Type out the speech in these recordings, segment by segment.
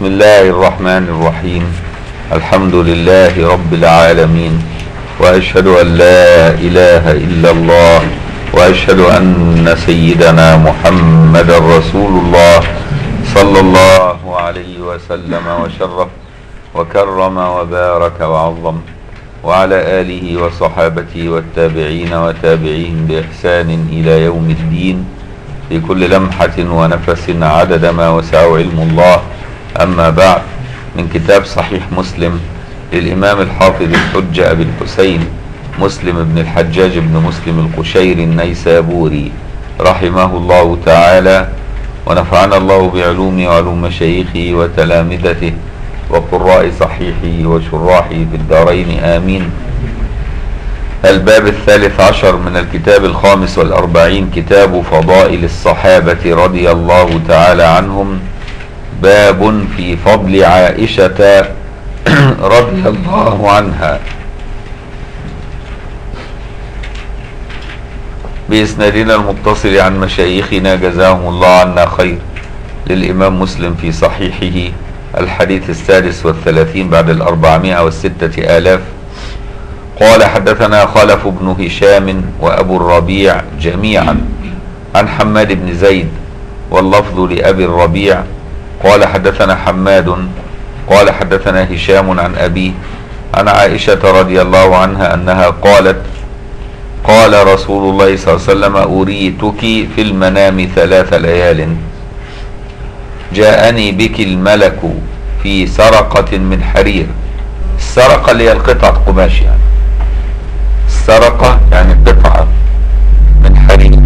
بسم الله الرحمن الرحيم الحمد لله رب العالمين واشهد ان لا اله الا الله واشهد ان سيدنا محمد رسول الله صلى الله عليه وسلم وشرف وكرم وبارك وعظم وعلى اله وصحابته والتابعين وتابعيهم باحسان الى يوم الدين في كل لمحة ونفس عدد ما وسعه علم الله أما بعد من كتاب صحيح مسلم للإمام الحافظ الحجة أبي الحسين مسلم بن الحجاج بن مسلم القشيري النيسابوري رحمه الله تعالى ونفعنا الله بعلومه وعلوم مشايخه وتلامذته وقراء صحيحه وشراحه في الدارين آمين الباب الثالث عشر من الكتاب الخامس والأربعين كتاب فضائل الصحابة رضي الله تعالى عنهم باب في فضل عائشة رضي الله عنها بإسنادنا المتصل عن مشايخنا جزاهم الله عنا خير للإمام مسلم في صحيحه الحديث السادس والثلاثين بعد الأربعمائة والستة آلاف قال حدثنا خلف بن هشام وأبو الربيع جميعا عن حماد بن زيد واللفظ لأبي الربيع قال حدثنا حماد قال حدثنا هشام عن أبيه عن عائشة رضي الله عنها أنها قالت قال رسول الله صلى الله عليه وسلم أريتك في المنام ثلاث ليال جاءني بك الملك في سرقة من حرير السرقة اللي هي القطعة قماش يعني السرقة يعني قطعة من حرير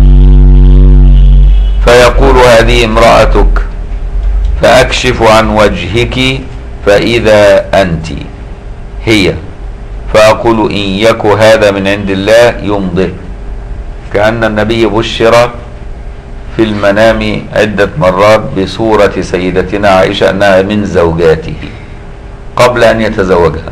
فيقول هذه امرأتك فأكشف عن وجهك فإذا أنت هي فأقول إن يك هذا من عند الله يمضي كأن النبي بشر في المنام عدة مرات بصورة سيدتنا عائشة أنها من زوجاته قبل أن يتزوجها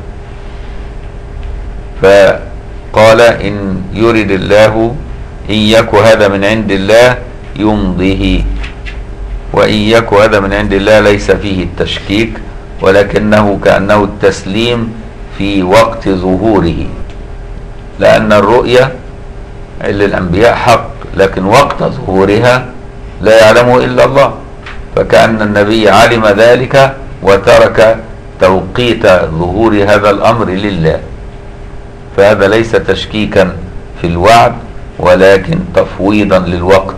فقال إن يرد الله إن يك هذا من عند الله يمضيه وإن يك هذا من عند الله ليس فيه التشكيك ولكنه كأنه التسليم في وقت ظهوره لأن الرؤية للأنبياء حق لكن وقت ظهورها لا يعلمه إلا الله فكأن النبي علم ذلك وترك توقيت ظهور هذا الأمر لله فهذا ليس تشكيكا في الوعد ولكن تفويضا للوقت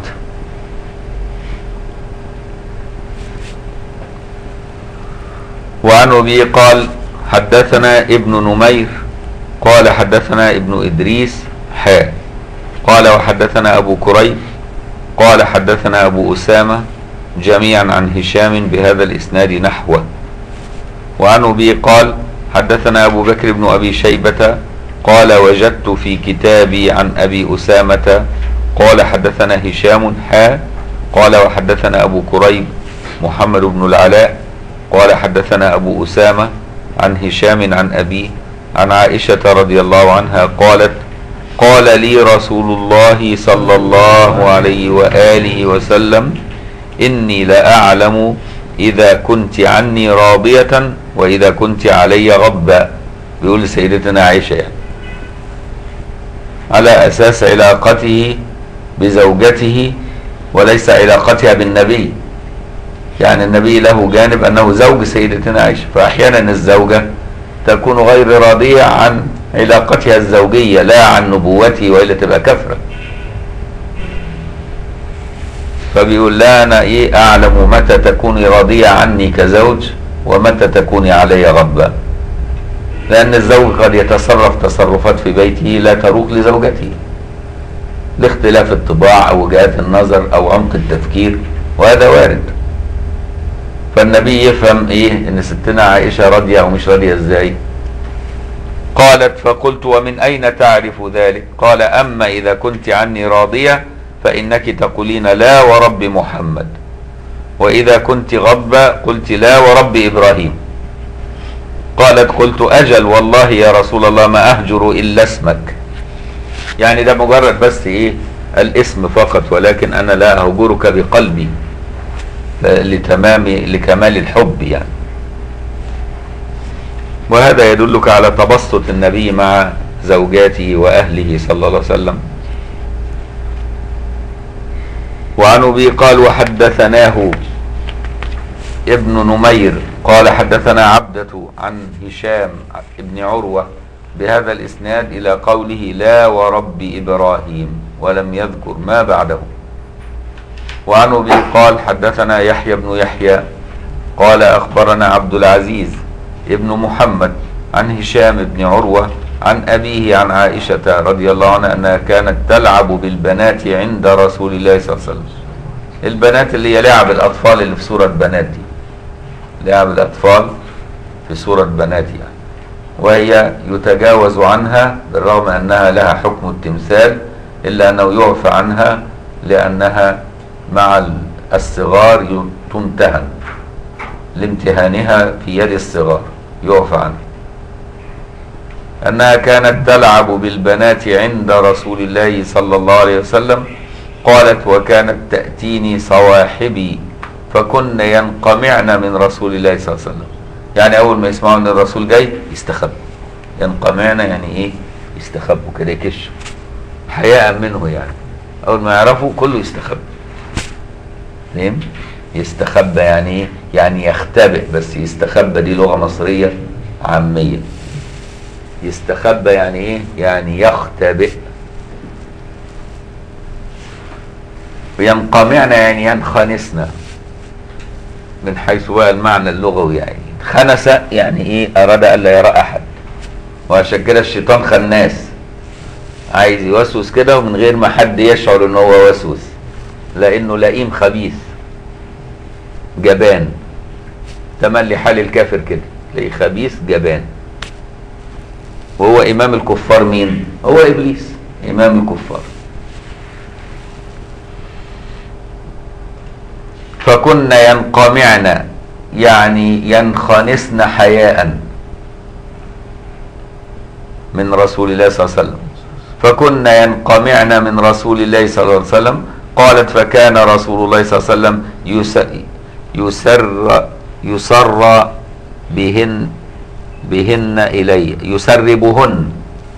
وعن أبي قال حدثنا ابن نمير قال حدثنا ابن إدريس حاء قال وحدثنا أبو كريب قال حدثنا أبو أسامة جميعا عن هشام بهذا الإسناد نحوه وعن أبي قال حدثنا أبو بكر بن أبي شيبة قال وجدت في كتابي عن أبي أسامة قال حدثنا هشام حا قال وحدثنا أبو كريب محمد بن العلاء قال حدثنا أبو أسامة عن هشام عن أبيه عن عائشة رضي الله عنها قالت قال لي رسول الله صلى الله عليه وآله وسلم إني لأعلم إذا كنت عني راضية وإذا كنت علي غبا بيقول سيدتنا عائشة يعني على أساس علاقته بزوجته وليس علاقتها بالنبي يعني النبي له جانب أنه زوج سيدتنا عائشة فأحيانا الزوجة تكون غير راضية عن علاقتها الزوجية لا عن نبوته وإلا تبقى كفرة فبيقول لا أنا إيه أعلم متى تكوني راضية عني كزوج ومتى تكوني علي غضبا لأن الزوج قد يتصرف تصرفات في بيته لا تروق لزوجته لاختلاف الطباع أو وجهات النظر أو عمق التفكير وهذا وارد فالنبي يفهم ايه ان ستنا عائشة راضية او مش راضية ازاي قالت فقلت ومن اين تعرف ذلك قال اما اذا كنت عني راضية فانك تقولين لا ورب محمد واذا كنت غضبة قلت لا ورب ابراهيم قالت قلت اجل والله يا رسول الله ما اهجر الا اسمك يعني ده مجرد بس ايه الاسم فقط ولكن انا لا اهجرك بقلبي لتمام لكمال الحب يعني وهذا يدلك على تبسط النبي مع زوجاته وأهله صلى الله عليه وسلم وعن أبي قال وحدثناه ابن نمير قال حدثنا عبدة عن هشام ابن عروة بهذا الإسناد إلى قوله لا ورب إبراهيم ولم يذكر ما بعده وعن أبي قال حدثنا يحيى بن يحيى قال أخبرنا عبد العزيز ابن محمد عن هشام بن عروة عن أبيه عن عائشة رضي الله عنها أنها كانت تلعب بالبنات عند رسول الله صلى الله عليه وسلم البنات اللي هي لعب الأطفال اللي في سورة بنات دي لعب الأطفال في سورة بنات يعني وهي يتجاوز عنها بالرغم أنها لها حكم التمثال إلا أنه يعفى عنها لأنها مع الصغار تمتهن لامتهانها في يد الصغار يعفى عنها أنها كانت تلعب بالبنات عند رسول الله صلى الله عليه وسلم قالت وكانت تأتيني صواحبي فكن ينقمعن من رسول الله صلى الله عليه وسلم يعني أول ما يسمعوا أن الرسول جاي يستخبوا ينقمعن يعني إيه يستخبوا كده يكشوا حياء منه يعني أول ما يعرفوا كله يستخبى فاهم يستخبى يعني ايه يعني يختبئ بس يستخبى دي لغة مصرية عامية يستخبى يعني ايه يعني يختبئ وينقمعنا يعني ينخنسنا من حيث بقى المعنى اللغوي يعني خنس يعني ايه اراد الا يرى احد وعشان كده الشيطان خناس عايز يوسوس كده ومن غير ما حد يشعر ان هو وسوس لانه لئيم خبيث جبان تملي حال الكافر كده تلاقيه خبيث جبان وهو امام الكفار مين هو ابليس امام الكفار فكن ينقمعن يعني ينخنسن حياء من رسول الله صلى الله عليه وسلم فكن ينقمعن من رسول الله صلى الله عليه وسلم قالت فكان رسول الله صلى الله عليه وسلم يسر يسر بهن بهن إلي يسربهن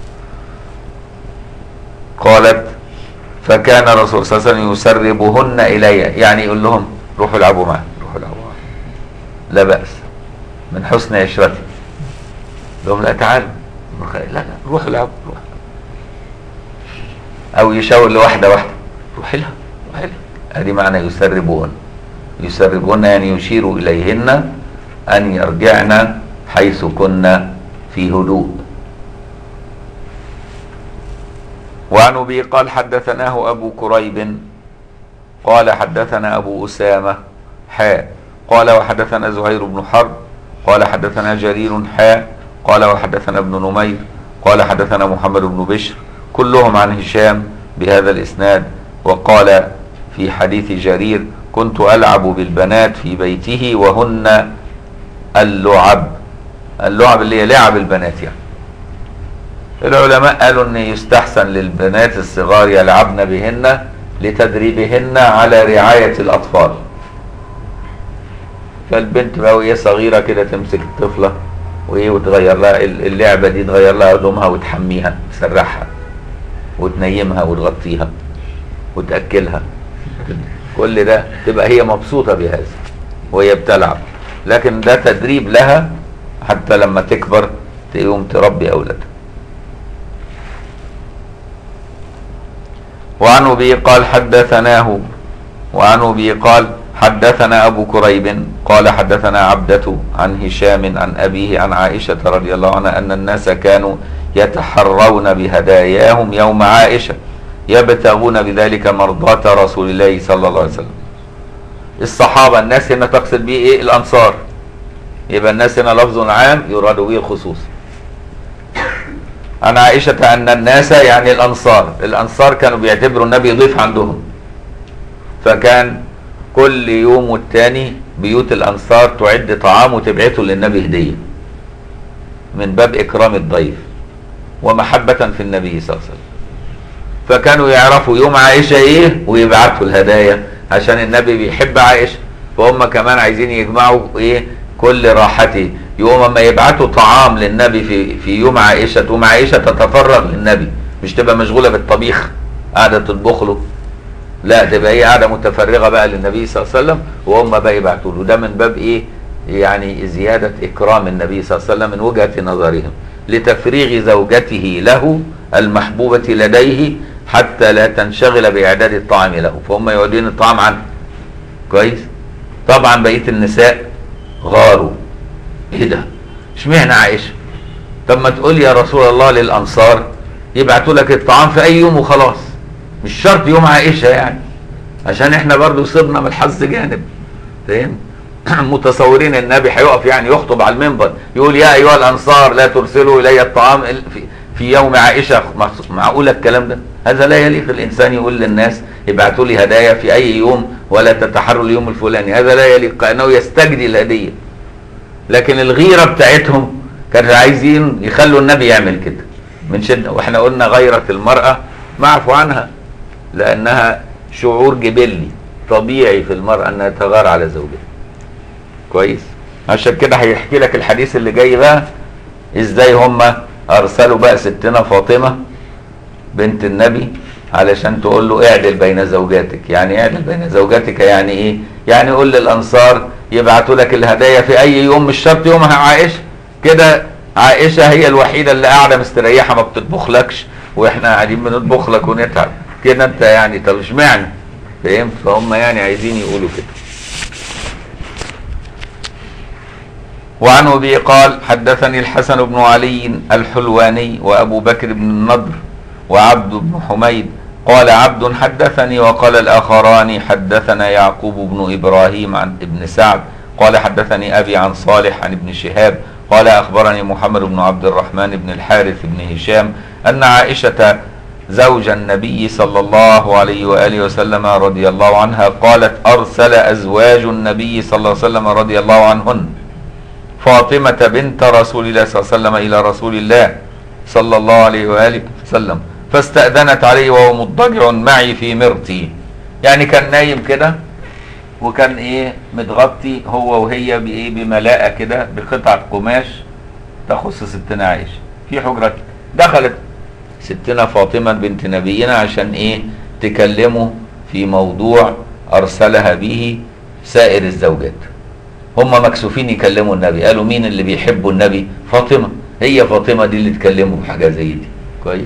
قالت فكان الرسول صلى الله عليه وسلم يسربهن إلي يعني يقول لهم روحوا العبوا معي روحوا العبوا معي لا بأس من حسن عشرتي لهم لا تعالوا لا لا روحوا العبوا روح أو يشاور لواحدة واحدة روحي لها روحي لها ادي معنى يسربهن يسربهن يعني يشير إليهن أن يرجعن حيث كنا في هدوء وعن أبي قال حدثناه أبو كريب قال حدثنا أبو أسامة حاء قال وحدثنا زهير بن حرب قال حدثنا جرير حاء قال وحدثنا ابن نمير قال حدثنا محمد بن بشر كلهم عن هشام بهذا الإسناد وقال في حديث جرير كنت ألعب بالبنات في بيته وهن اللعب اللعب اللي هي لعب البنات يعني العلماء قالوا ان يستحسن للبنات الصغار يلعبن بهن لتدريبهن على رعاية الأطفال فالبنت بقى وهي صغيرة كده تمسك الطفلة وإيه وتغير لها اللعبة دي تغير لها هدومها وتحميها تسرحها وتنيمها وتغطيها وتأكلها كل ده تبقى هي مبسوطة بهذا وهي بتلعب لكن ده تدريب لها حتى لما تكبر تقوم تربي أولادها وعن أبي قال حدثناه وعن أبي قال حدثنا أبو كريب قال حدثنا عبدة عن هشام عن أبيه عن عائشة رضي الله عنها أن الناس كانوا يتحرون بهداياهم يوم عائشة يبتغون بذلك مرضاة رسول الله صلى الله عليه وسلم الصحابة الناس هنا تقصد به ايه الأنصار يبقى الناس هنا لفظ عام يراد به الخصوص عن عائشة أن الناس يعني الأنصار الأنصار كانوا بيعتبروا النبي ضيف عندهم فكان كل يوم والتاني بيوت الأنصار تعد طعام وتبعته للنبي هدية من باب إكرام الضيف ومحبة في النبي صلى الله عليه وسلم فكانوا يعرفوا يوم عائشة ايه ويبعتوا الهدايا عشان النبي بيحب عائشة فهم كمان عايزين يجمعوا ايه كل راحته يقوم اما يبعتوا طعام للنبي في في يوم عائشه تقوم عائشه تتفرغ للنبي مش تبقى مشغوله بالطبيخ قاعده تطبخ له لا تبقى هي قاعده متفرغه بقى للنبي صلى الله عليه وسلم وهم بقى يبعتوا له ده من باب ايه يعني زياده اكرام النبي صلى الله عليه وسلم من وجهه نظرهم لتفريغ زوجته له المحبوبه لديه حتى لا تنشغل باعداد الطعام له فهم يودين الطعام عنه كويس طبعا بقيه النساء غاروا ايه ده اشمعنى عائشه طب ما تقول يا رسول الله للانصار يبعتوا لك الطعام في اي يوم وخلاص مش شرط يوم عائشه يعني عشان احنا برضو صرنا من الحظ جانب فاهم متصورين النبي هيقف يعني يخطب على المنبر يقول يا ايها الانصار لا ترسلوا الي الطعام في, في يوم عائشه معقوله الكلام ده هذا لا يليق الانسان يقول للناس ابعتوا لي هدايا في اي يوم ولا تتحروا اليوم الفلاني هذا لا يليق كانه يستجدي الهديه لكن الغيره بتاعتهم كانوا عايزين يخلوا النبي يعمل كده من شده واحنا قلنا غيره المراه معفو عنها لانها شعور جبلي طبيعي في المراه انها تغار على زوجها كويس عشان كده هيحكي لك الحديث اللي جاي بقى ازاي هم ارسلوا بقى ستنا فاطمه بنت النبي علشان تقول له اعدل بين زوجاتك يعني اعدل بين زوجاتك يعني ايه يعني قول للانصار يبعتوا لك الهدايا في اي يوم مش شرط يومها عائشه كده عائشه هي الوحيده اللي قاعده مستريحه ما بتطبخلكش واحنا قاعدين بنطبخ لك ونتعب كده انت يعني طب اشمعنى فهمت فهم يعني عايزين يقولوا كده وعن ابي قال حدثني الحسن بن علي الحلواني وابو بكر بن النضر وعبد بن حميد قال عبد حدثني وقال الاخران حدثنا يعقوب بن ابراهيم عن ابن سعد قال حدثني ابي عن صالح عن ابن شهاب قال اخبرني محمد بن عبد الرحمن بن الحارث بن هشام ان عائشه زوج النبي صلى الله عليه واله وسلم رضي الله عنها قالت ارسل ازواج النبي صلى الله عليه وسلم رضي الله عنهن فاطمة بنت رسول الله صلى الله عليه وسلم إلى رسول الله صلى الله عليه وآله وسلم فاستأذنت عليه وهو مضطجع معي في مرتي يعني كان نايم كده وكان ايه متغطي هو وهي بايه بملاءة كده بقطعة قماش تخص ستنا عائشة في حجرة دخلت ستنا فاطمة بنت نبينا عشان ايه تكلمه في موضوع ارسلها به سائر الزوجات هم مكسوفين يكلموا النبي قالوا مين اللي بيحبوا النبي فاطمه هي فاطمه دي اللي تكلموا بحاجه زي دي كويس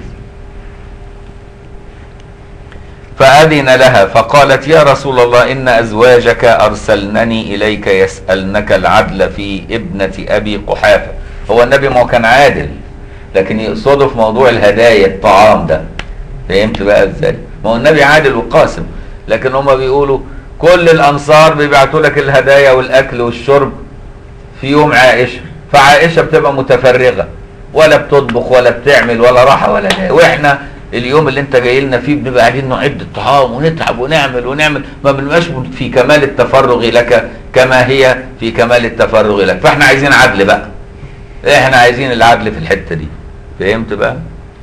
فأذن لها فقالت يا رسول الله إن أزواجك أرسلنني إليك يسألنك العدل في ابنة أبي قحافة هو النبي ما كان عادل لكن يقصده في موضوع الهدايا الطعام ده فهمت بقى ازاي ما هو النبي عادل وقاسم لكن هما بيقولوا كل الانصار بيبعتوا لك الهدايا والاكل والشرب في يوم عائشه فعائشه بتبقى متفرغه ولا بتطبخ ولا بتعمل ولا راحه ولا جاي واحنا اليوم اللي انت جاي لنا فيه بنبقى قاعدين نعد الطعام ونتعب ونعمل ونعمل ما بنبقاش في كمال التفرغ لك كما هي في كمال التفرغ لك فاحنا عايزين عدل بقى احنا عايزين العدل في الحته دي فهمت بقى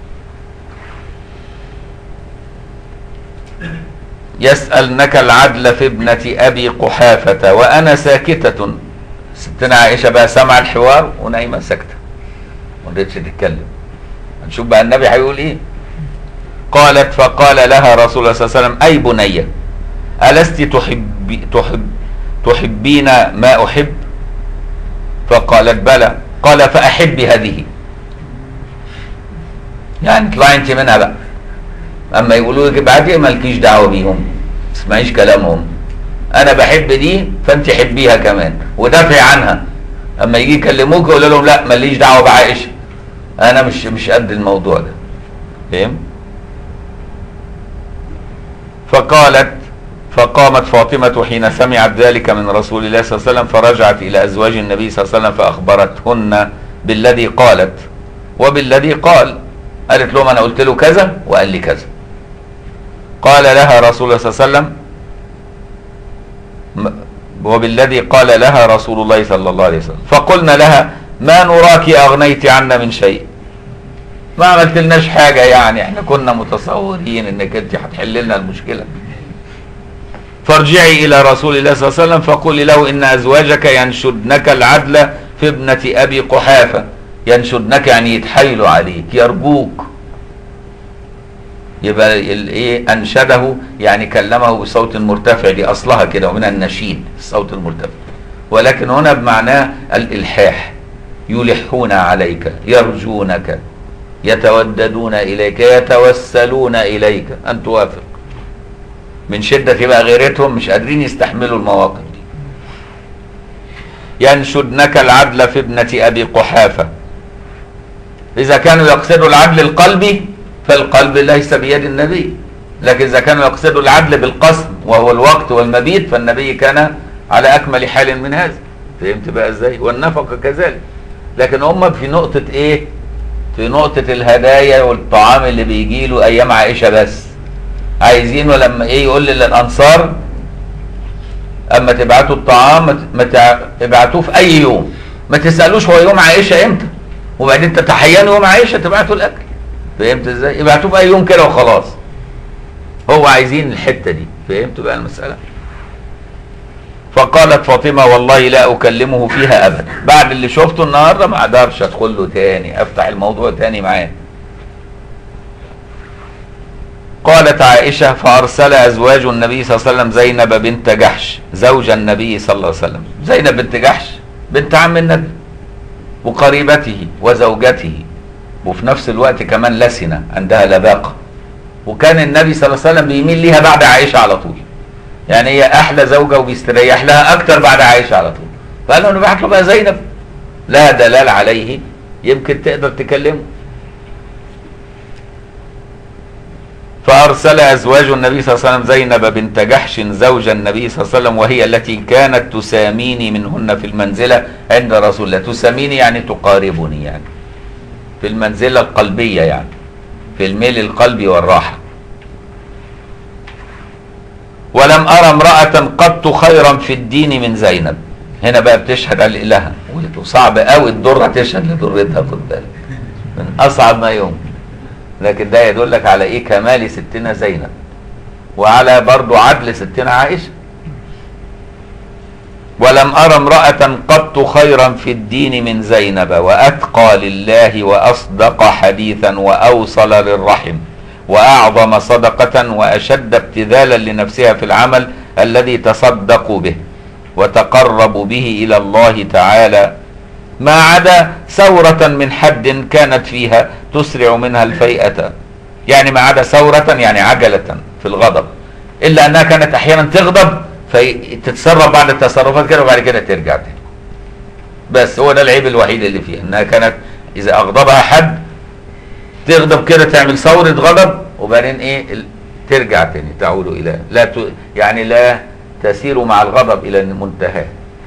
يسألنك العدل في ابنة أبي قحافة وأنا ساكتة ستنا عائشة بقى سمع الحوار ونايمة ساكتة ما رضتش تتكلم هنشوف بقى النبي هيقول إيه قالت فقال لها رسول الله صلى الله عليه وسلم أي بنية ألست تحب تحب تحبين ما أحب فقالت بلى قال فأحبي هذه يعني اطلعي انت منها بقى اما يقولوا لك ابعتي مالكيش دعوه بيهم تسمعيش كلامهم انا بحب دي فانت حبيها كمان ودافعي عنها اما يجي يكلموك يقول لهم لا ماليش دعوه بعائشه انا مش مش قد الموضوع ده فاهم فقالت فقامت فاطمة حين سمعت ذلك من رسول الله صلى الله عليه وسلم فرجعت إلى أزواج النبي صلى الله عليه وسلم فأخبرتهن بالذي قالت وبالذي قال قالت لهم أنا قلت له كذا وقال لي كذا قال لها رسول الله صلى الله عليه وسلم وبالذي قال لها رسول الله صلى الله عليه وسلم فقلنا لها ما نراك أغنيت عنا من شيء ما عملت لناش حاجة يعني احنا كنا متصورين انك انت هتحل لنا المشكلة فارجعي الى رسول الله صلى الله عليه وسلم فقولي له ان ازواجك ينشدنك العدل في ابنة أبي قحافة ينشدنك يعني يتحايلوا عليك يرجوك يبقى الايه انشده يعني كلمه بصوت مرتفع دي اصلها كده ومن النشيد الصوت المرتفع ولكن هنا بمعناه الالحاح يلحون عليك يرجونك يتوددون اليك يتوسلون اليك ان توافق من شده بقى غيرتهم مش قادرين يستحملوا المواقف دي ينشدنك العدل في ابنه ابي قحافه اذا كانوا يقصدوا العدل القلبي فالقلب ليس بيد النبي لكن إذا كانوا يقصدوا العدل بالقسم وهو الوقت والمبيت فالنبي كان على أكمل حال من هذا فهمت بقى إزاي والنفقة كذلك لكن هم في نقطة إيه في نقطة الهدايا والطعام اللي بيجي له أيام عائشة بس عايزينه لما إيه يقول للأنصار أما تبعتوا الطعام ما تبعتوه في أي يوم ما تسألوش هو يوم عائشة إمتى وبعدين تتحينوا يوم عائشة تبعتوا الأكل فهمت ازاي؟ يبعتوه في اي يوم كده وخلاص. هو عايزين الحته دي، فهمت بقى المساله؟ فقالت فاطمه والله لا اكلمه فيها ابدا، بعد اللي شفته النهارده ما اقدرش ادخل له تاني، افتح الموضوع تاني معاه. قالت عائشه فارسل ازواج النبي صلى الله عليه وسلم زينب بنت جحش زوج النبي صلى الله عليه وسلم، زينب بنت جحش بنت عم النبي وقريبته وزوجته وفي نفس الوقت كمان لسنة عندها لباقة وكان النبي صلى الله عليه وسلم بيميل ليها بعد عائشة على طول يعني هي أحلى زوجة وبيستريح لها أكتر بعد عائشة على طول فقال له نبعت له بقى زينب لا دلال عليه يمكن تقدر تكلمه فأرسل أزواج النبي صلى الله عليه وسلم زينب بنت جحش زوج النبي صلى الله عليه وسلم وهي التي كانت تساميني منهن في المنزلة عند رسول الله تساميني يعني تقاربني يعني في المنزلة القلبية يعني في الميل القلبي والراحة ولم أرى امرأة قط خيرا في الدين من زينب هنا بقى بتشهد على الإله وصعب قوي الدرة تشهد لدرتها خد بالك من أصعب ما يوم لكن ده يدلك على إيه كمال ستنا زينب وعلى برضو عدل ستنا عائشة ولم أرى امرأة قط خيرا في الدين من زينب وأتقى لله وأصدق حديثا وأوصل للرحم وأعظم صدقة وأشد ابتذالا لنفسها في العمل الذي تصدقوا به وتقربوا به إلى الله تعالى ما عدا ثورة من حد كانت فيها تسرع منها الفيئة يعني ما عدا ثورة يعني عجلة في الغضب إلا أنها كانت أحيانا تغضب فتتصرف بعد التصرفات كده وبعد كده ترجع تاني بس هو ده العيب الوحيد اللي فيها انها كانت اذا اغضبها حد تغضب كده تعمل ثورة غضب وبعدين ايه ترجع تاني تعود الى لا ت... يعني لا تسير مع الغضب الى المنتهى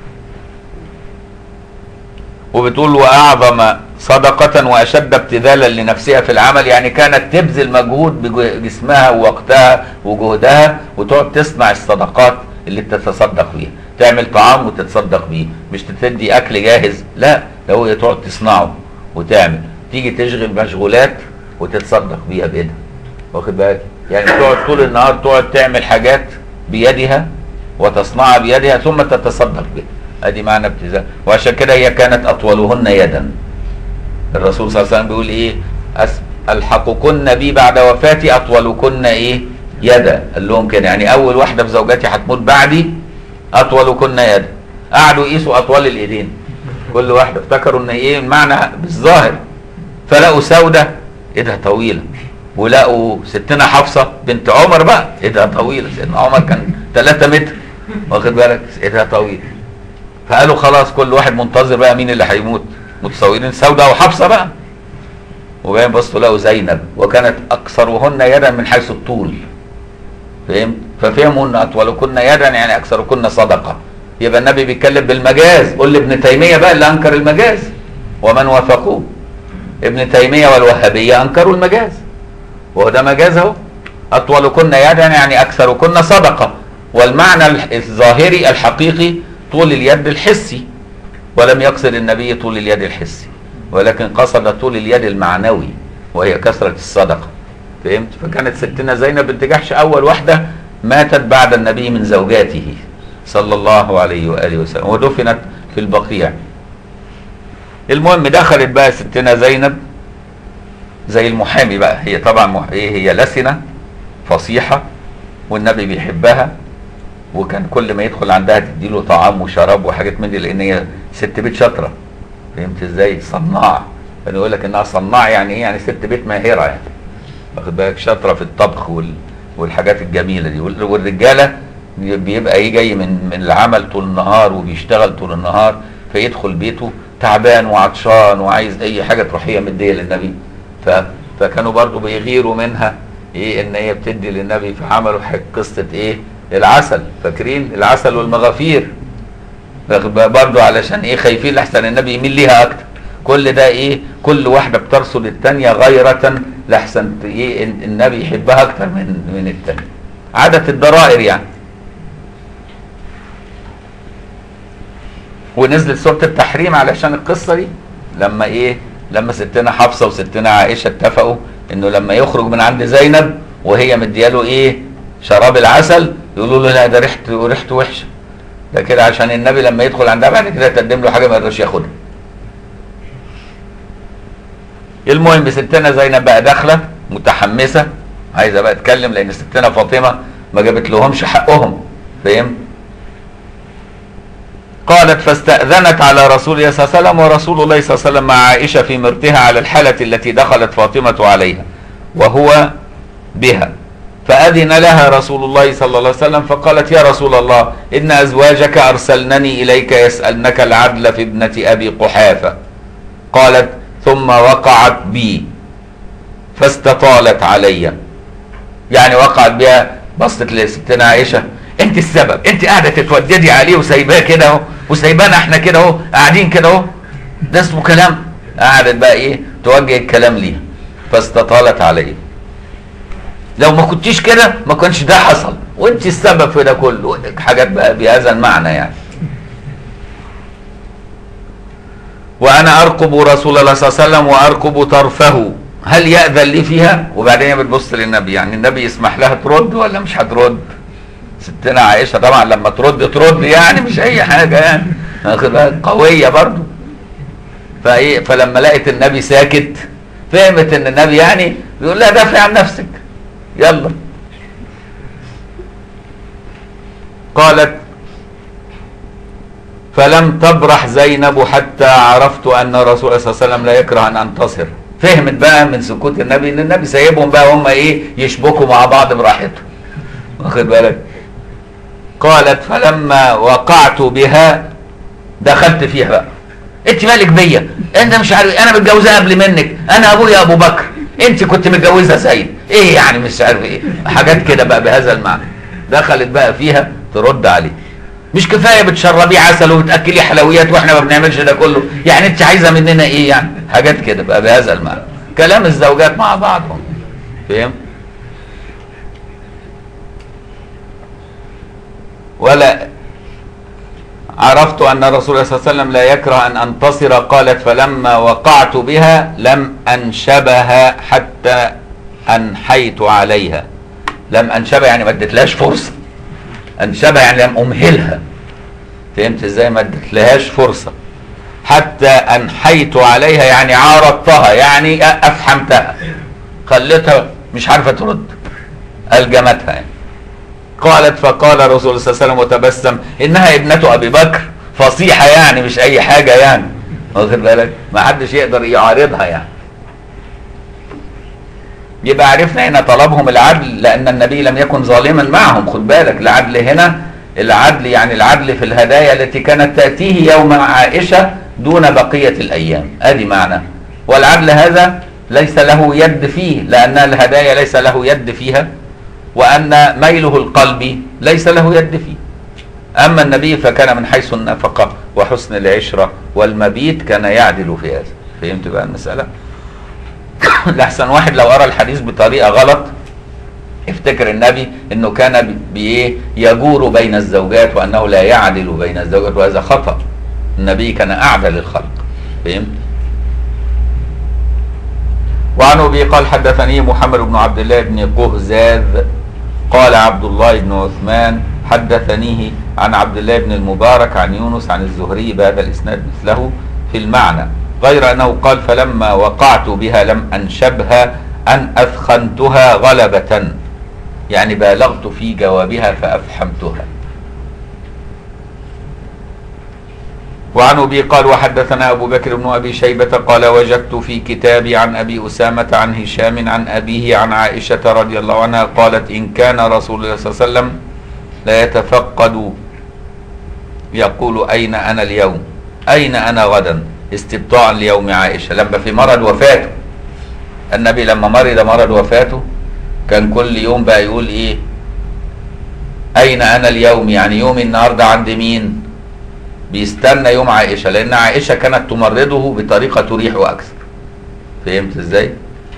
وبتقول واعظم صدقة واشد ابتذالا لنفسها في العمل يعني كانت تبذل مجهود بجسمها ووقتها وجهدها وتقعد تصنع الصدقات اللي تتصدق بيها تعمل طعام وتتصدق بيه مش تدي اكل جاهز لا ده هو تقعد تصنعه وتعمل تيجي تشغل مشغولات وتتصدق بيها بايدها واخد بالك يعني تقعد طول النهار تقعد تعمل حاجات بيدها وتصنعها بيدها ثم تتصدق بها ادي معنى ابتذال وعشان كده هي كانت اطولهن يدا الرسول صلى الله عليه وسلم بيقول ايه الحقكن بي بعد وفاتي اطولكن ايه يدا قال لهم كده يعني اول واحده في زوجاتي هتموت بعدي اطولكن يدا قعدوا يقيسوا اطوال الايدين كل واحده افتكروا ان ايه المعنى بالظاهر فلقوا سوده ايدها طويله ولقوا ستنا حفصه بنت عمر بقى ايدها طويله سيدنا عمر كان 3 متر واخد بالك ايدها طويله فقالوا خلاص كل واحد منتظر بقى مين اللي هيموت متصورين سودة وحفصة بقى وبعدين بصوا لقوا زينب وكانت أكثرهن يدا من حيث الطول فهمت ففهموا أن أطولكن يدا يعني أكثركن صدقة يبقى النبي بيتكلم بالمجاز قول لابن تيمية بقى اللي أنكر المجاز ومن وافقوه ابن تيمية والوهابية أنكروا المجاز وهو ده مجاز اهو أطولكن يدا يعني أكثركن صدقة والمعنى الظاهري الحقيقي طول اليد الحسي ولم يقصد النبي طول اليد الحسي ولكن قصد طول اليد المعنوي وهي كثرة الصدقة فهمت فكانت ستنا زينب بنت جحش أول واحدة ماتت بعد النبي من زوجاته صلى الله عليه وآله وسلم ودفنت في البقيع المهم دخلت بقى ستنا زينب زي المحامي بقى هي طبعا مح... ايه هي لسنه فصيحه والنبي بيحبها وكان كل ما يدخل عندها تديله طعام وشراب وحاجات من دي لان هي ست بيت شاطره فهمت ازاي صناع كان يقول لك انها صناع يعني ايه يعني ست بيت ماهره يعني واخد بالك شاطره في الطبخ وال... والحاجات الجميله دي وال- والرجاله بيبقى ايه جاي من من العمل طول النهار وبيشتغل طول النهار فيدخل بيته تعبان وعطشان وعايز اي حاجه تروح هي مديه للنبي ف... فكانوا برضو بيغيروا منها ايه ان هي بتدي للنبي فعملوا حك- قصه ايه العسل فاكرين العسل والمغافير برضو علشان ايه خايفين لحسن النبي يميل ليها اكتر كل ده ايه كل واحده بترصد الثانيه غيرة لحسن ت- ايه ال- النبي يحبها اكتر من من الثانيه عادة الضرائر يعني ونزلت سوره التحريم علشان القصه دي لما ايه لما ستنا حفصه وستنا عائشه اتفقوا انه لما يخرج من عند زينب وهي مدياله ايه شراب العسل يقولوا له لا ده ريحته ريحته وحشه ده كده عشان النبي لما يدخل عندها بعد كده تقدم له حاجه ما يقدرش ياخدها المهم ستنا زينب بقى داخله متحمسه عايزه بقى تتكلم لان ستنا فاطمه ما جابت لهمش حقهم فاهم قالت فاستأذنت على رسول الله صلى الله عليه وسلم ورسول الله صلى الله عليه وسلم مع عائشة في مرتها على الحالة التي دخلت فاطمة عليها وهو بها فأذن لها رسول الله صلى الله عليه وسلم فقالت يا رسول الله إن أزواجك أرسلنني إليك يسألنك العدل في ابنة أبي قحافة قالت ثم وقعت بي فاستطالت علي يعني وقعت بها بصت لستنا عائشة انت السبب انت قاعده تتوددي عليه وسايباه كده اهو وسايبانا احنا كده اهو قاعدين كده اهو ده اسمه كلام قعدت بقى ايه توجه الكلام ليها فاستطالت عليه لو ما كنتيش كده ما كانش ده حصل وانت السبب في ده كله حاجات بقى بهذا المعنى يعني وانا ارقب رسول الله صلى الله عليه وسلم وارقب طرفه هل يأذن لي فيها وبعدين هي بتبص للنبي يعني النبي يسمح لها ترد ولا مش هترد ستنا عائشة طبعا لما ترد ترد يعني مش اي حاجة يعني واخد بالك؟ قوية برضو فايه فلما لقت النبي ساكت فهمت ان النبي يعني بيقول لها دافعي عن نفسك يلا قالت فلم تبرح زينب حتى عرفت ان رسول الله صلى الله عليه وسلم لا يكره ان انتصر فهمت بقى من سكوت النبي ان النبي سايبهم بقى هم ايه يشبكوا مع بعض براحتهم واخد بالك قالت فلما وقعت بها دخلت فيها بقى انت مالك بيا انت مش عارف انا متجوزها قبل منك انا ابويا ابو بكر انت كنت متجوزها سيد ايه يعني مش عارف ايه حاجات كده بقى بهذا المعنى دخلت بقى فيها ترد عليه مش كفايه بتشربيه عسل وبتاكليه حلويات واحنا ما بنعملش ده كله يعني انت عايزه مننا ايه يعني حاجات كده بقى بهذا المعنى كلام الزوجات مع بعضهم فاهم ولا عرفت أن رسول الله صلى الله عليه وسلم لا يكره أن أنتصر قالت فلما وقعت بها لم أنشبها حتى أنحيت عليها لم أنشبها يعني ما اديتلهاش فرصة أنشبها يعني لم أمهلها فهمت ازاي ما اديتلهاش فرصة حتى أنحيت عليها يعني عارضتها يعني أفحمتها خليتها مش عارفة ترد ألجمتها يعني قالت فقال رسول الله صلى الله عليه وسلم وتبسم انها ابنة ابي بكر فصيحة يعني مش اي حاجة يعني واخد بالك ما حدش يقدر يعارضها يعني يبقى عرفنا هنا طلبهم العدل لان النبي لم يكن ظالما معهم خد بالك العدل هنا العدل يعني العدل في الهدايا التي كانت تأتيه يوم عائشة دون بقية الايام ادي معنى والعدل هذا ليس له يد فيه لان الهدايا ليس له يد فيها وأن ميله القلبي ليس له يد فيه أما النبي فكان من حيث النفقة وحسن العشرة والمبيت كان يعدل في هذا فهمت بقى المسألة لحسن واحد لو أرى الحديث بطريقة غلط افتكر النبي انه كان بايه يجور بين الزوجات وانه لا يعدل بين الزوجات وهذا خطأ النبي كان اعدل الخلق فهمت وعن ابي قال حدثني محمد بن عبد الله بن قهزاذ قال عبد الله بن عثمان حدثنيه عن عبد الله بن المبارك عن يونس عن الزهري بهذا الاسناد مثله في المعنى غير أنه قال فلما وقعت بها لم أنشبها أن أثخنتها غلبة يعني بالغت في جوابها فأفحمتها وعن أبي قال وحدثنا أبو بكر بن أبي شيبة قال وجدت في كتابي عن أبي أسامة عن هشام عن أبيه عن عائشة رضي الله عنها قالت إن كان رسول الله صلى الله عليه وسلم لا يتفقد يقول أين أنا اليوم أين أنا غدا استبطاعا ليوم عائشة لما في مرض وفاته النبي لما مرض مرض وفاته كان كل يوم بقى يقول ايه اين انا اليوم يعني يوم النهارده عند مين بيستنى يوم عائشه لان عائشه كانت تمرضه بطريقه تريحه اكثر فهمت ازاي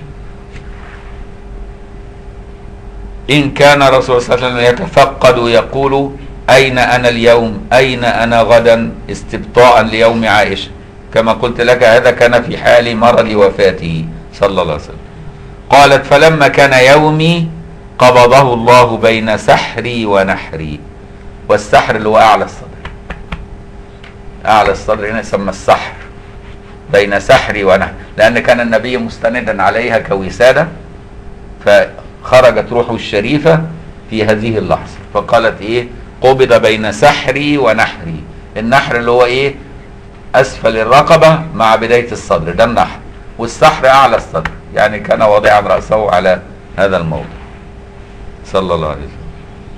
ان كان رسول الله صلى الله عليه وسلم يتفقد يقول اين انا اليوم اين انا غدا استبطاء ليوم عائشه كما قلت لك هذا كان في حال مرض وفاته صلى الله عليه وسلم قالت فلما كان يومي قبضه الله بين سحري ونحري والسحر اللي هو اعلى الصدر اعلى الصدر هنا يسمى السحر بين سحري ونحري لان كان النبي مستندا عليها كوساده فخرجت روحه الشريفه في هذه اللحظه فقالت ايه قبض بين سحري ونحري النحر اللي هو ايه اسفل الرقبه مع بدايه الصدر ده النحر والسحر اعلى الصدر يعني كان واضعا راسه على هذا الموضع صلى الله عليه وسلم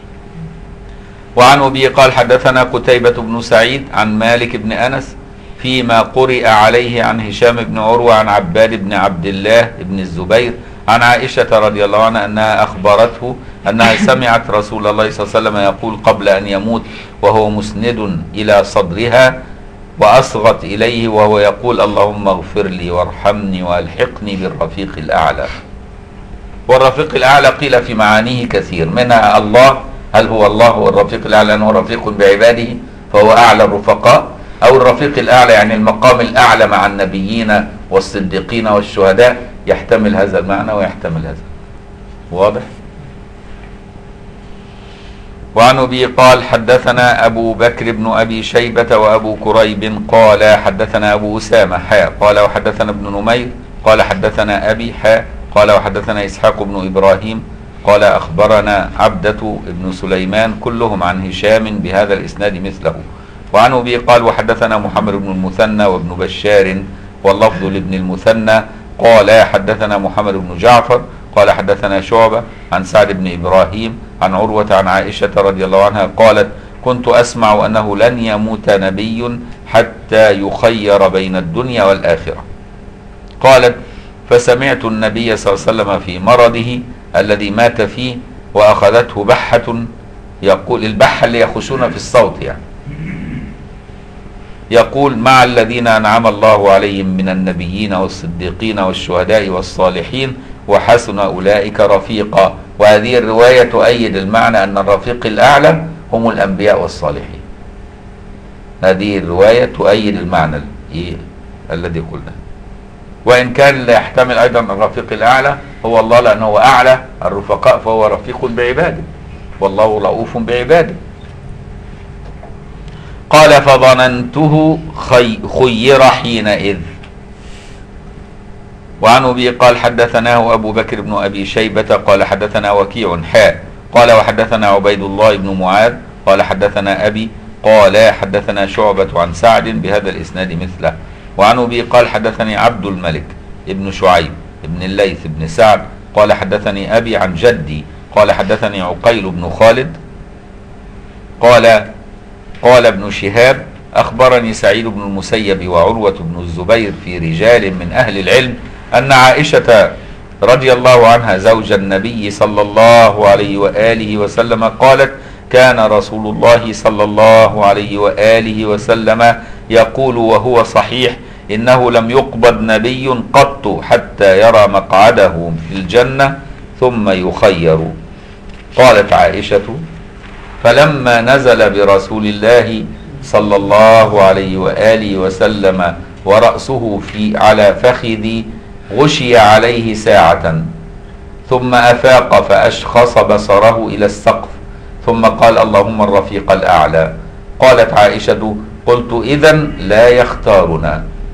وعن ابي قال حدثنا قتيبة بن سعيد عن مالك بن انس فيما قرئ عليه عن هشام بن عروة عن عباد بن عبد الله بن الزبير عن عائشة رضي الله عنها أنها أخبرته أنها سمعت رسول الله صلى الله عليه وسلم يقول قبل أن يموت وهو مسند إلى صدرها وأصغت إليه وهو يقول اللهم اغفر لي وارحمني وألحقني بالرفيق الأعلى والرفيق الأعلى قيل في معانيه كثير منها الله هل هو الله هو الرفيق الأعلى أنه رفيق بعباده فهو أعلى الرفقاء أو الرفيق الأعلى يعني المقام الأعلى مع النبيين والصديقين والشهداء يحتمل هذا المعنى ويحتمل هذا واضح وعن ابي قال حدثنا ابو بكر بن ابي شيبه وابو كريب قال حدثنا ابو اسامه حاء قال وحدثنا ابن نمير قال حدثنا ابي حاء قال وحدثنا اسحاق بن ابراهيم قال اخبرنا عبده بن سليمان كلهم عن هشام بهذا الاسناد مثله وعن ابي قال وحدثنا محمد بن المثنى وابن بشار واللفظ لابن المثنى قال حدثنا محمد بن جعفر قال حدثنا شعبة عن سعد بن إبراهيم عن عروة عن عائشة رضي الله عنها قالت كنت أسمع أنه لن يموت نبي حتى يخير بين الدنيا والآخرة قالت فسمعت النبي صلى الله عليه وسلم في مرضه الذي مات فيه وأخذته بحة يقول البحة اللي يخشون في الصوت يعني يقول مع الذين أنعم الله عليهم من النبيين والصديقين والشهداء والصالحين وحسن أولئك رفيقا وهذه الرواية تؤيد المعنى أن الرفيق الأعلى هم الأنبياء والصالحين هذه الرواية تؤيد المعنى إيه؟ الذي قلناه وإن كان لا يحتمل أيضا الرفيق الأعلى هو الله لأنه هو أعلى الرفقاء فهو رفيق بعباده والله رؤوف بعباده قال فظننته خي خير حينئذ وعن ابي قال حدثناه ابو بكر بن ابي شيبه قال حدثنا وكيع حاء قال وحدثنا عبيد الله بن معاذ قال حدثنا ابي قال حدثنا شعبة عن سعد بهذا الاسناد مثله وعن ابي قال حدثني عبد الملك ابن شعيب ابن الليث بن سعد قال حدثني ابي عن جدي قال حدثني عقيل بن خالد قال قال ابن شهاب أخبرني سعيد بن المسيب وعروة بن الزبير في رجال من أهل العلم أن عائشة رضي الله عنها زوج النبي صلى الله عليه وآله وسلم قالت كان رسول الله صلى الله عليه وآله وسلم يقول وهو صحيح إنه لم يقبض نبي قط حتى يرى مقعده في الجنة ثم يخير قالت عائشة فلما نزل برسول الله صلى الله عليه وآله وسلم ورأسه في على فخذي غشي عليه ساعة ثم أفاق فأشخص بصره إلى السقف ثم قال اللهم الرفيق الأعلى قالت عائشة قلت إذا لا يختارنا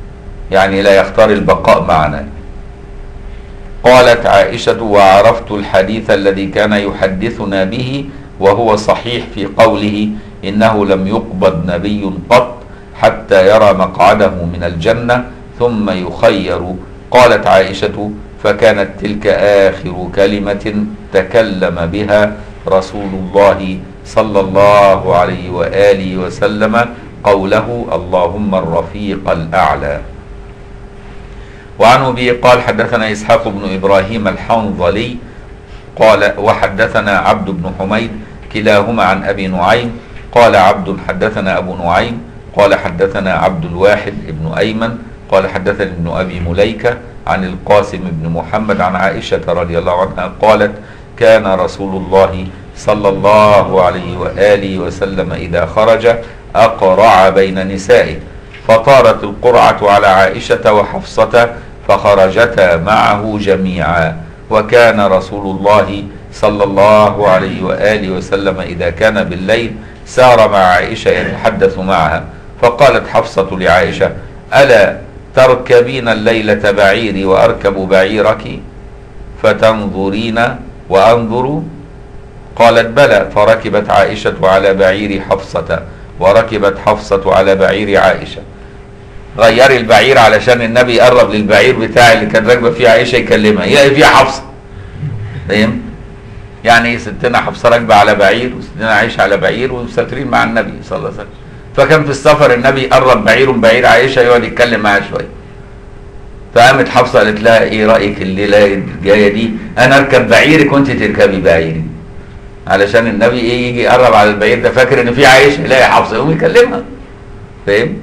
يعني لا يختار البقاء معنا قالت عائشة وعرفت الحديث الذي كان يحدثنا به وهو صحيح في قوله إنه لم يقبض نبي قط حتى يرى مقعده من الجنة ثم يخير قالت عائشة فكانت تلك آخر كلمة تكلم بها رسول الله صلى الله عليه وآله وسلم قوله اللهم الرفيق الأعلى وعن أبي قال حدثنا إسحاق بن إبراهيم الحنظلي قال وحدثنا عبد بن حميد كلاهما عن أبي نعيم قال عبد حدثنا أبو نعيم قال حدثنا عبد الواحد بن أيمن قال حدثني ابن أبي مليكة عن القاسم بن محمد عن عائشة رضي الله عنها قالت كان رسول الله صلى الله عليه وآله وسلم إذا خرج أقرع بين نسائه فطارت القرعة على عائشة وحفصة فخرجتا معه جميعا وكان رسول الله صلى الله عليه وآله وسلم إذا كان بالليل سار مع عائشة يتحدث معها فقالت حفصة لعائشة ألا تركبين الليلة بعيري وأركب بعيرك فتنظرين وأنظر قالت بلى فركبت عائشة على بعير حفصة وركبت حفصة على بعير عائشة غيري البعير علشان النبي يقرب للبعير بتاع اللي كان راكبه فيه عائشه يكلمها يلاقي فيها حفصه فاهم يعني ستنا حفصه راكبه على بعير وستنا عائشه على بعير ومسافرين مع النبي صلى الله عليه وسلم فكان في السفر النبي يقرب بعير من بعير عائشه يقعد يتكلم معاها شويه فقامت حفصه قالت لها ايه رايك الليله الجايه دي انا اركب بعيرك وانت تركبي بعيري علشان النبي ايه يجي يقرب على البعير ده فاكر ان في عائشه يلاقي حفصه يقوم يكلمها فاهم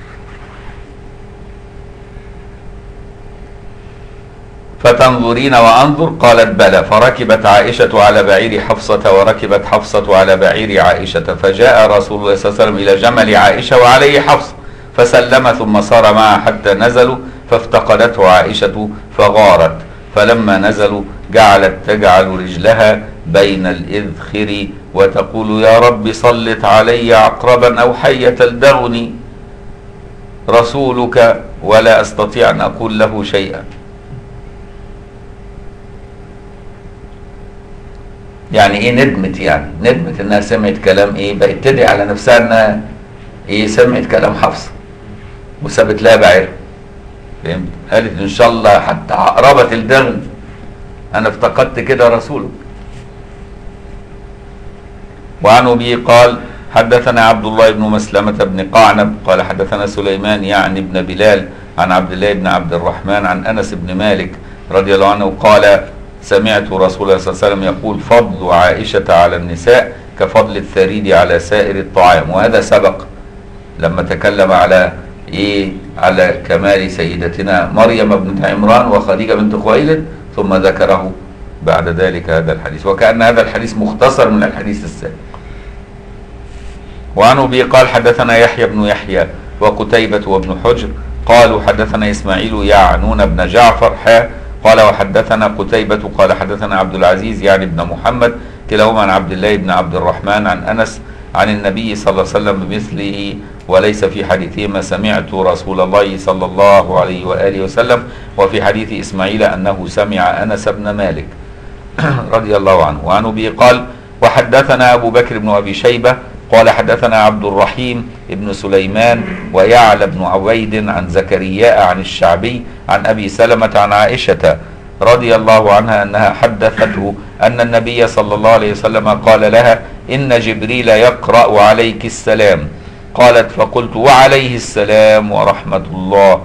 فتنظرين وانظر قالت بلى فركبت عائشة على بعير حفصة وركبت حفصة على بعير عائشة فجاء رسول الله صلى الله عليه وسلم إلى جمل عائشة وعليه حفصة فسلم ثم صار معها حتى نزلوا فافتقدته عائشة فغارت فلما نزلوا جعلت تجعل رجلها بين الإذخر وتقول يا رب سلط علي عقربا أو حية تلدغني رسولك ولا أستطيع أن أقول له شيئا يعني ايه ندمت يعني ندمت انها سمعت كلام ايه بقت تدعي على نفسها انها ايه سمعت كلام حفصه وسابت لها بعير فهمت قالت ان شاء الله حتى عقربة الدغن انا افتقدت كده رسولك وعن ابي قال حدثنا عبد الله بن مسلمة بن قعنب قال حدثنا سليمان يعني ابن بلال عن عبد الله بن عبد الرحمن عن انس بن مالك رضي الله عنه قال سمعت رسول الله صلى الله عليه وسلم يقول فضل عائشة على النساء كفضل الثريد على سائر الطعام وهذا سبق لما تكلم على ايه على كمال سيدتنا مريم بنت عمران وخديجة بنت خويلد ثم ذكره بعد ذلك هذا الحديث وكأن هذا الحديث مختصر من الحديث السابق وعن ابي قال حدثنا يحيى بن يحيى وقتيبة وابن حجر قالوا حدثنا اسماعيل يعنون بن جعفر حا قال وحدثنا قتيبة قال حدثنا عبد العزيز يعني ابن محمد كلاهما عن عبد الله بن عبد الرحمن عن أنس عن النبي صلى الله عليه وسلم بمثله وليس في حديثهما سمعت رسول الله صلى الله عليه وآله وسلم وفي حديث إسماعيل أنه سمع أنس بن مالك رضي الله عنه وعن أبي قال وحدثنا أبو بكر بن أبي شيبة قال حدثنا عبد الرحيم بن سليمان ويعلى بن عبيد عن زكرياء عن الشعبي عن أبي سلمة عن عائشة رضي الله عنها أنها حدثته أن النبي صلى الله عليه وسلم قال لها إن جبريل يقرأ عليك السلام قالت فقلت وعليه السلام ورحمة الله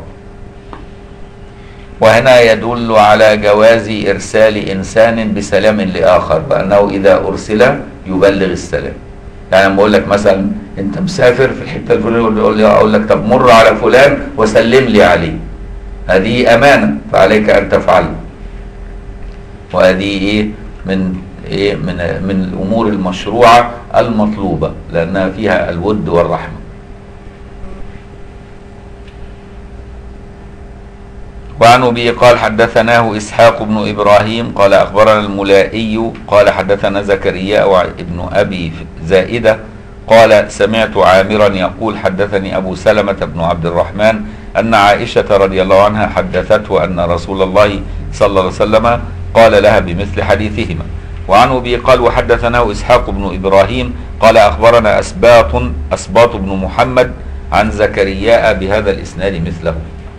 وهنا يدل على جواز إرسال إنسان بسلام لآخر وأنه إذا أرسل يبلغ السلام يعني لما اقول لك مثلا انت مسافر في الحته الفلانيه يقول لي اقول لك طب مر على فلان وسلم لي عليه هذه امانه فعليك ان تفعل وهذه ايه من ايه من من الامور المشروعه المطلوبه لانها فيها الود والرحمه وعن ابي قال حدثناه اسحاق بن ابراهيم قال اخبرنا الملائي قال حدثنا زكريا ابن ابي زائده قال سمعت عامرا يقول حدثني ابو سلمه بن عبد الرحمن أن عائشة رضي الله عنها حدثته أن رسول الله صلى الله عليه وسلم قال لها بمثل حديثهما وعن أبي قال وحدثنا إسحاق بن إبراهيم قال أخبرنا أسباط أسباط بن محمد عن زكرياء بهذا الإسناد مثله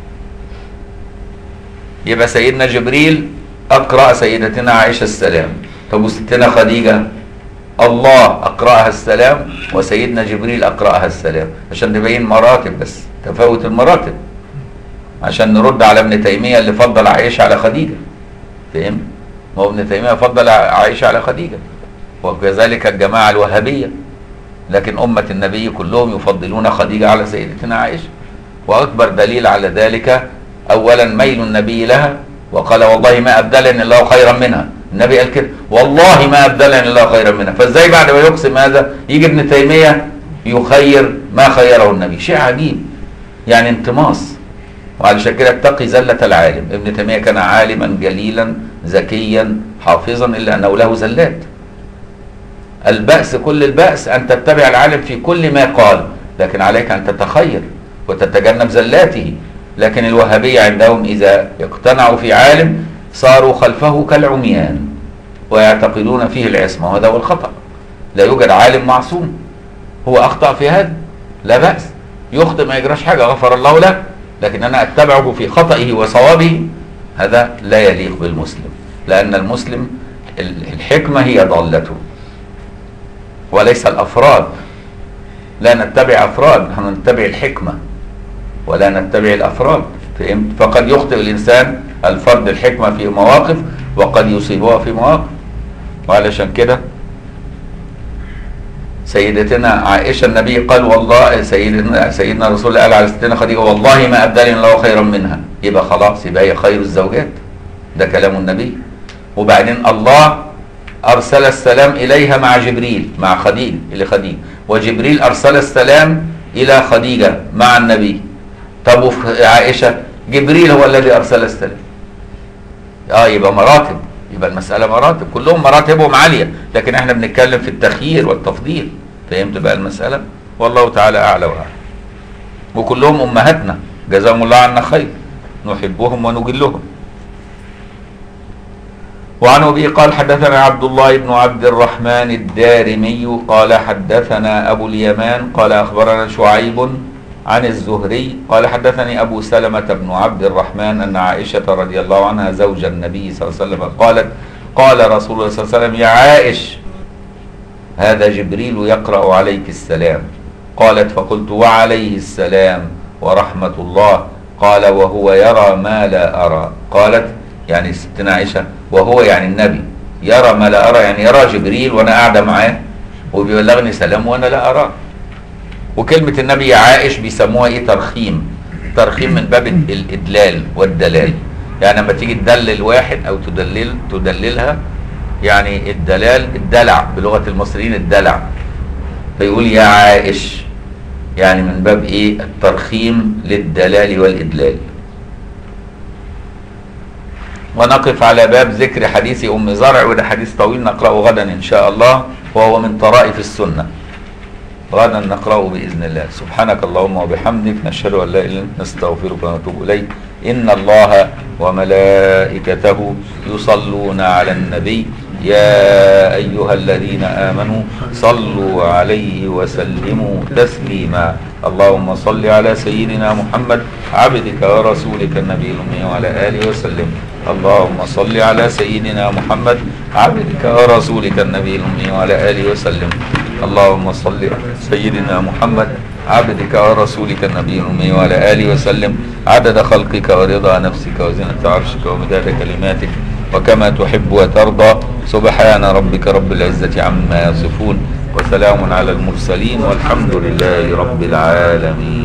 يبقى سيدنا جبريل أقرأ سيدتنا عائشة السلام طب وستنا خديجة الله أقرأها السلام وسيدنا جبريل أقرأها السلام عشان نبين مراتب بس تفاوت المراتب عشان نرد على ابن تيمية اللي فضل عائشة على خديجة فهم؟ ما هو ابن تيمية فضل عائشة على خديجة وكذلك الجماعة الوهابية لكن أمة النبي كلهم يفضلون خديجة على سيدتنا عائشة وأكبر دليل على ذلك أولا ميل النبي لها وقال والله ما أبدلني الله خيرا منها النبي قال كده والله ما أبدلني الله خيرا منها فازاي بعد ما يقسم هذا يجي ابن تيمية يخير ما خيره النبي شيء عجيب يعني انتماص وعلشان كده اتقي زلة العالم ابن تيمية كان عالما جليلا ذكيا حافظا إلا أنه له زلات البأس كل البأس أن تتبع العالم في كل ما قال لكن عليك أن تتخير وتتجنب زلاته لكن الوهابية عندهم إذا اقتنعوا في عالم صاروا خلفه كالعميان ويعتقدون فيه العصمة وهذا هو الخطأ لا يوجد عالم معصوم هو أخطأ في هذا لا بأس يخطئ ما يجراش حاجة غفر الله له لكن أنا أتبعه في خطئه وصوابه هذا لا يليق بالمسلم لأن المسلم الحكمة هي ضالته وليس الأفراد لا نتبع أفراد نحن نتبع الحكمة ولا نتبع الأفراد فهمت فقد يخطئ الإنسان الفرد الحكمة في مواقف وقد يصيبها في مواقف وعلشان كده سيدتنا عائشة النبي قال والله سيدنا سيدنا رسول الله قال على ستنا خديجة والله ما أبدلني الله خيرا منها يبقى خلاص يبقى هي خير الزوجات ده كلام النبي وبعدين الله أرسل السلام إليها مع جبريل مع خديجة إلى خديجة وجبريل أرسل السلام إلى خديجة مع النبي طب وفي عائشة جبريل هو الذي أرسل السلام اه يبقى مراتب يبقى المسألة مراتب كلهم مراتبهم عالية لكن احنا بنتكلم في التخيير والتفضيل فهمت بقى المسألة والله تعالى أعلى وأعلم وكلهم أمهاتنا جزاهم الله عنا خير نحبهم ونجلهم وعن ابي قال حدثنا عبد الله بن عبد الرحمن الدارمي قال حدثنا ابو اليمان قال اخبرنا شعيب عن الزهري قال حدثني ابو سلمه بن عبد الرحمن ان عائشه رضي الله عنها زوج النبي صلى الله عليه وسلم قالت قال رسول الله صلى الله عليه وسلم يا عائش هذا جبريل يقرا عليك السلام قالت فقلت وعليه السلام ورحمه الله قال وهو يرى ما لا ارى قالت يعني ستنا عائشه وهو يعني النبي يرى ما لا ارى يعني يرى جبريل وانا قاعده معاه وبيبلغني سلام وانا لا اراه وكلمه النبي يا عائش بيسموها ايه ترخيم ترخيم من باب الادلال والدلال يعني لما تيجي تدلل واحد او تدلل تدللها يعني الدلال الدلع بلغه المصريين الدلع فيقول يا عائش يعني من باب ايه الترخيم للدلال والادلال ونقف على باب ذكر حديث ام زرع وده حديث طويل نقراه غدا ان شاء الله وهو من طرائف السنه غدا نقراه باذن الله سبحانك اللهم وبحمدك نشهد ان لا اله الا انت نستغفرك ونتوب اليك ان الله وملائكته يصلون على النبي يا ايها الذين امنوا صلوا عليه وسلموا تسليما اللهم صل على سيدنا محمد عبدك ورسولك النبي الامي وعلى اله وسلم اللهم صل على سيدنا محمد عبدك ورسولك النبي الامي وعلى اله وسلم اللهم صل على سيدنا محمد عبدك ورسولك النبي الامي وعلى اله وسلم عدد خلقك ورضا نفسك وزنة عرشك ومداد كلماتك وكما تحب وترضى سبحان ربك رب العزة عما يصفون وسلام على المرسلين والحمد لله رب العالمين